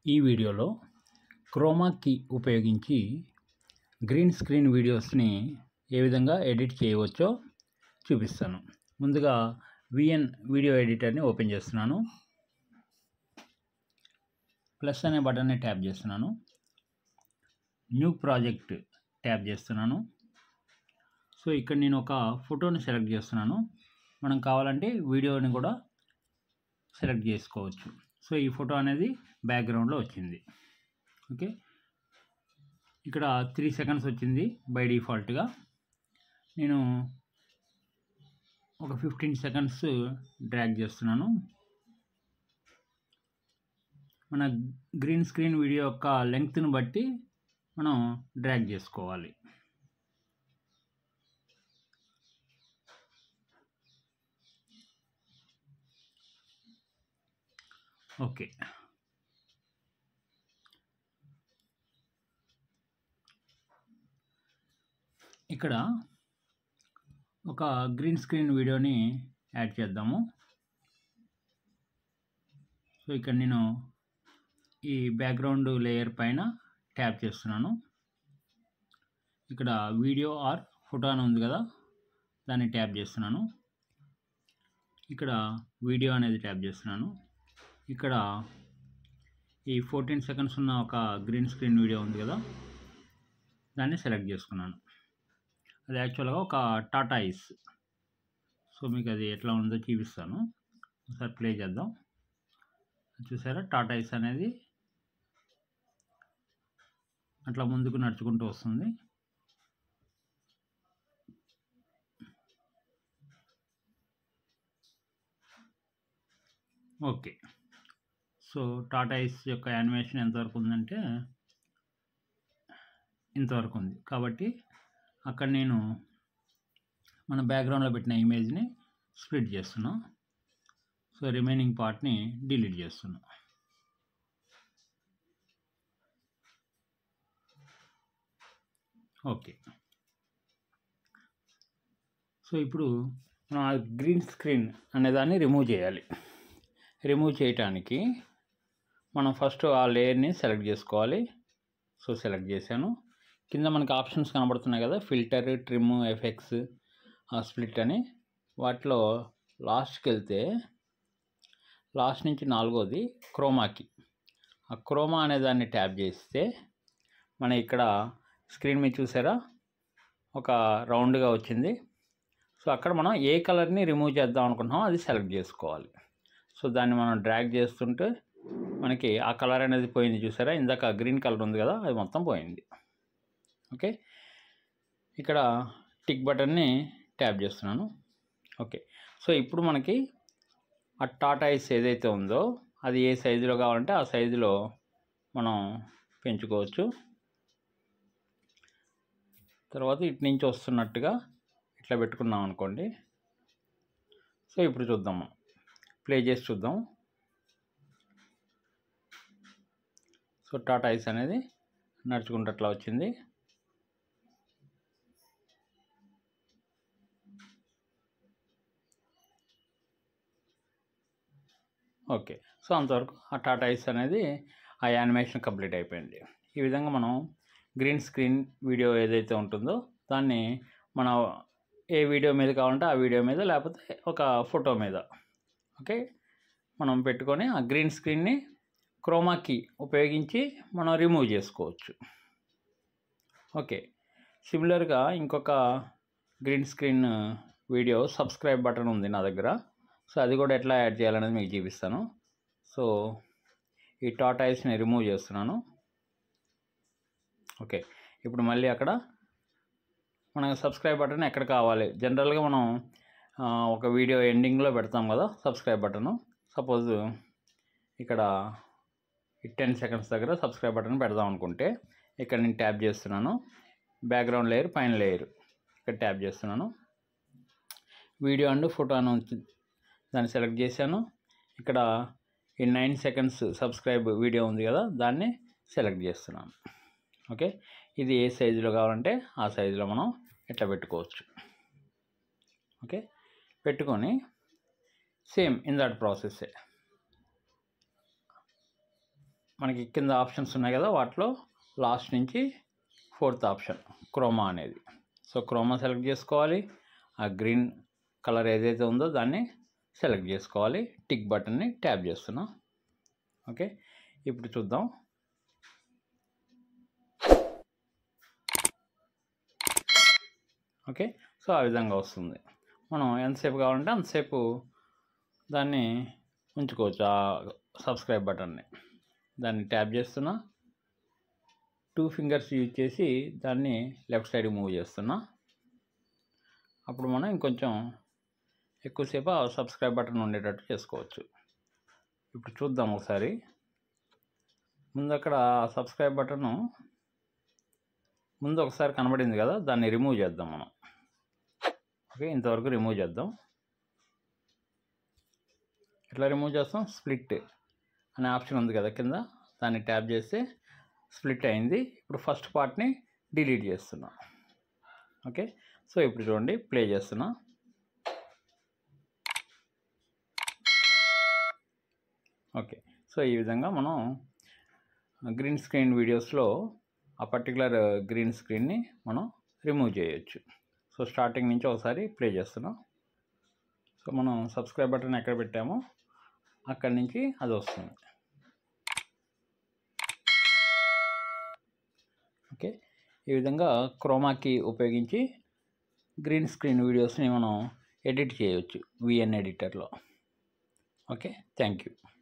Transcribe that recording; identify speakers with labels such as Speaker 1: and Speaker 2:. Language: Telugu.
Speaker 1: ఈ వీడియోలో క్రోమా కీ ఉపయోగించి గ్రీన్ స్క్రీన్ వీడియోస్ని ఏ విధంగా ఎడిట్ చేయవచ్చో చూపిస్తాను ముందుగా విఎన్ వీడియో ఎడిటర్ని ఓపెన్ చేస్తున్నాను ప్లస్ అనే బటన్ని ట్యాప్ చేస్తున్నాను న్యూ ప్రాజెక్ట్ ట్యాప్ చేస్తున్నాను సో ఇక్కడ నేను ఒక ఫోటోని సెలెక్ట్ చేస్తున్నాను మనం కావాలంటే వీడియోని కూడా సెలెక్ట్ చేసుకోవచ్చు సో ఈ ఫోటో అనేది బ్యాక్గ్రౌండ్లో వచ్చింది ఓకే ఇక్కడ త్రీ సెకండ్స్ వచ్చింది బై డిఫాల్ట్గా నేను ఒక ఫిఫ్టీన్ సెకండ్స్ డ్రాగ్ చేస్తున్నాను మన గ్రీన్ స్క్రీన్ వీడియో యొక్క లెంగ్త్ని బట్టి మనం డ్రాగ్ చేసుకోవాలి ఓకే ఇక్కడ ఒక గ్రీన్ స్క్రీన్ వీడియోని యాడ్ చేద్దాము సో ఇక్కడ నేను ఈ బ్యాక్గ్రౌండ్ లేయర్ పైన ట్యాప్ చేస్తున్నాను ఇక్కడ వీడియో ఆర్ ఫోటో అని ఉంది కదా దాన్ని ట్యాప్ చేస్తున్నాను ఇక్కడ వీడియో అనేది ట్యాప్ చేస్తున్నాను ఇక్కడ ఈ ఫోర్టీన్ సెకండ్స్ ఉన్న ఒక గ్రీన్ స్క్రీన్ వీడియో ఉంది కదా దాన్ని సెలెక్ట్ చేసుకున్నాను అది యాక్చువల్గా ఒక టాటా ఐస్ సో మీకు అది ఎట్లా ఉందో చూపిస్తాను ఒకసారి ప్లే చేద్దాం చూసారా టాటా ఐస్ అనేది అట్లా ముందుకు నడుచుకుంటూ వస్తుంది ఓకే సో టాటా ఐస్ యొక్క యానిమేషన్ ఎంతవరకు ఉందంటే ఇంతవరకు ఉంది కాబట్టి అక్కడ నేను మన బ్యాక్గ్రౌండ్లో పెట్టిన ఇమేజ్ని స్ప్లిట్ చేస్తున్నా సో రిమైనింగ్ పార్ట్ని డిలీట్ చేస్తున్నా ఓకే సో ఇప్పుడు మనం ఆ గ్రీన్ స్క్రీన్ అనేదాన్ని రిమూవ్ చేయాలి రిమూవ్ చేయటానికి మనం ఫస్ట్ ఆ లేయర్ని సెలెక్ట్ చేసుకోవాలి సో సెలెక్ట్ చేశాను కింద మనకి ఆప్షన్స్ కనబడుతున్నాయి కదా ఫిల్టర్ ట్రిమ్ ఎఫెక్ట్స్ స్ప్లిట్ అని వాటిలో లాస్ట్కి వెళ్తే లాస్ట్ నుంచి నాలుగోది క్రోమాకి ఆ క్రోమా అనే దాన్ని ట్యాప్ చేస్తే మన ఇక్కడ స్క్రీన్ మీద చూసారా ఒక రౌండ్గా వచ్చింది సో అక్కడ మనం ఏ కలర్ని రిమూవ్ చేద్దాం అనుకుంటున్నామో అది సెలెక్ట్ చేసుకోవాలి సో దాన్ని మనం డ్రాగ్ చేస్తుంటే మనకి ఆ కలర్ అనేది పోయింది చూసారా ఇందాక గ్రీన్ కలర్ ఉంది కదా అది మొత్తం పోయింది ఓకే ఇక్కడ టిక్ బటన్ని ట్యాప్ చేస్తున్నాను ఓకే సో ఇప్పుడు మనకి ఆ టాటా ఐస్ ఏదైతే ఉందో అది ఏ సైజులో కావాలంటే ఆ సైజులో మనం పెంచుకోవచ్చు తర్వాత ఇటు నుంచి వస్తున్నట్టుగా ఇట్లా పెట్టుకున్నాం అనుకోండి సో ఇప్పుడు చూద్దాము ప్లే చేసి చూద్దాం సో టాటా ఐస్ అనేది నడుచుకుంటూ అట్లా వచ్చింది ఓకే సో అంతవరకు ఆ టాటా ఐస్ అనేది ఆ యానిమేషన్ కంప్లీట్ అయిపోయింది ఈ విధంగా మనం గ్రీన్ స్క్రీన్ వీడియో ఏదైతే ఉంటుందో దాన్ని మన ఏ వీడియో మీద కావాలంటే ఆ వీడియో మీద లేకపోతే ఒక ఫోటో మీద ఓకే మనం పెట్టుకొని ఆ గ్రీన్ స్క్రీన్ని క్రోమాకి ఉపయోగించి మనం రిమూవ్ చేసుకోవచ్చు ఓకే సిమిలర్గా ఇంకొక green screen video subscribe button ఉంది నా దగ్గర సో అది కూడా ఎట్లా యాడ్ చేయాలనేది మీకు చూపిస్తాను సో ఈ టాటాయిస్ని రిమూవ్ చేస్తున్నాను ఓకే ఇప్పుడు మళ్ళీ అక్కడ మనకు సబ్స్క్రైబ్ బటన్ ఎక్కడ కావాలి జనరల్గా మనం ఒక వీడియో ఎండింగ్లో పెడతాం కదా సబ్స్క్రైబ్ బటను సపోజ్ ఇక్కడ ఈ టెన్ సెకండ్స్ దగ్గర సబ్స్క్రైబ్ బటన్ పెడదాం అనుకుంటే ఇక్కడ నేను ట్యాప్ చేస్తున్నాను బ్యాక్గ్రౌండ్ లేయర్ పైన లేయర్ ఇక్కడ ట్యాప్ చేస్తున్నాను వీడియో అండ్ ఫోటో అని దాన్ని సెలెక్ట్ చేశాను ఇక్కడ ఈ నైన్ సెకండ్స్ సబ్స్క్రైబ్ వీడియో ఉంది కదా దాన్ని సెలెక్ట్ చేస్తున్నాను ఓకే ఇది ఏ సైజులో కావాలంటే ఆ సైజులో మనం ఇట్లా పెట్టుకోవచ్చు ఓకే పెట్టుకొని సేమ్ ఇన్ దట్ ప్రాసెస్సే మనకి కింద ఆప్షన్స్ ఉన్నాయి కదా వాటిలో లాస్ట్ నుంచి ఫోర్త్ ఆప్షన్ క్రోమా అనేది సో క్రోమా సెలెక్ట్ చేసుకోవాలి ఆ గ్రీన్ కలర్ ఏదైతే ఉందో దాన్ని సెలెక్ట్ చేసుకోవాలి టిక్ బటన్ని ట్యాప్ చేస్తున్నా ఓకే ఇప్పుడు చూద్దాం ఓకే సో ఆ విధంగా వస్తుంది మనం ఎంతసేపు కావాలంటే అంతసేపు దాన్ని ఉంచుకోవచ్చు ఆ సబ్స్క్రైబ్ బటన్ని దాన్ని ట్యాప్ చేస్తున్నా టూ ఫింగర్స్ యూజ్ చేసి దాన్ని లెఫ్ట్ సైడ్ మూవ్ చేస్తున్నా అప్పుడు మనం ఇంకొంచెం ఎక్కువసేపు ఆ సబ్స్క్రైబ్ బటన్ ఉండేటట్టు చేసుకోవచ్చు ఇప్పుడు చూద్దాం ఒకసారి ముందు అక్కడ సబ్స్క్రైబ్ బటన్ ముందు ఒకసారి కనబడింది కదా దాన్ని రిమూవ్ చేద్దాం మనం ఓకే ఇంతవరకు రిమూవ్ చేద్దాం ఎట్లా రిమూవ్ చేస్తాం స్ప్లిట్ అనే ఆప్షన్ ఉంది కదా కింద దాన్ని ట్యాప్ చేస్తే స్ప్లిట్ అయింది ఇప్పుడు ఫస్ట్ పార్ట్ని డిలీట్ చేస్తున్నా ఓకే సో ఇప్పుడు చూడండి ప్లే చేస్తున్నా ఓకే సో ఈ విధంగా మనం గ్రీన్ స్క్రీన్ వీడియోస్లో ఆ పర్టికులర్ గ్రీన్ స్క్రీన్ని మనం రిమూవ్ చేయొచ్చు సో స్టార్టింగ్ నుంచి ఒకసారి ప్లే చేస్తున్నాం సో మనం సబ్స్క్రైబ్ బటన్ ఎక్కడ పెట్టామో అక్కడి నుంచి అది వస్తుంది ఓకే ఈ విధంగా క్రోమాకి ఉపయోగించి గ్రీన్ స్క్రీన్ వీడియోస్ని మనం ఎడిట్ చేయవచ్చు విఎన్ ఎడిటర్లో ఓకే థ్యాంక్ యూ